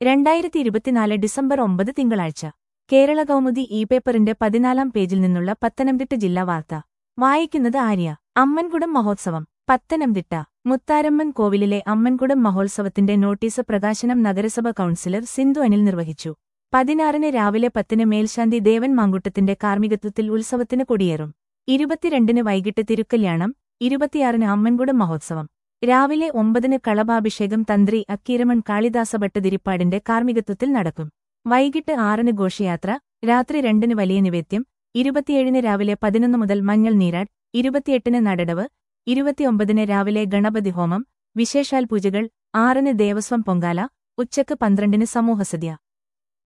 രണ്ടായിരത്തി ഇരുപത്തിനാല് ഡിസംബർ ഒമ്പത് തിങ്കളാഴ്ച കേരള കൗമുദി ഇ പേപ്പറിന്റെ പതിനാലാം പേജിൽ നിന്നുള്ള പത്തനംതിട്ട ജില്ലാ വാർത്ത വായിക്കുന്നത് ആര്യ അമ്മൻകുടം മഹോത്സവം പത്തനംതിട്ട മുത്താരമ്മൻ കോവിലിലെ അമ്മൻകുടം മഹോത്സവത്തിന്റെ നോട്ടീസ് പ്രകാശനം നഗരസഭ കൗൺസിലർ സിന്ധു അനിൽ നിർവഹിച്ചു പതിനാറിന് രാവിലെ പത്തിന് മേൽശാന്തി ദേവൻ മാങ്കുട്ടത്തിന്റെ കാർമ്മികത്വത്തിൽ ഉത്സവത്തിന് കൊടിയേറും ഇരുപത്തിരണ്ടിന് വൈകിട്ട് തിരുക്കല്യാണം ഇരുപത്തിയാറിന് അമ്മൻകുടം മഹോത്സവം രാവിലെ ഒമ്പതിന് കളഭാഭിഷേകം തന്ത്രി അക്കീരമൺ കാളിദാസ ഭട്ടതിരിപ്പാടിന്റെ കാർമ്മികത്വത്തിൽ നടക്കും വൈകിട്ട് ആറിന് ഘോഷയാത്ര രാത്രി രണ്ടിന് വലിയ നിവേദ്യം ഇരുപത്തിയേഴിന് രാവിലെ പതിനൊന്ന് മുതൽ മഞ്ഞൾ നീരാട് ഇരുപത്തിയെട്ടിന് നടടവ് ഇരുപത്തിയൊമ്പതിന് രാവിലെ ഗണപതി ഹോമം വിശേഷാൽ പൂജകൾ ആറിന് ദേവസ്വം പൊങ്കാല ഉച്ചക്ക് പന്ത്രണ്ടിന് സമൂഹസദ്യ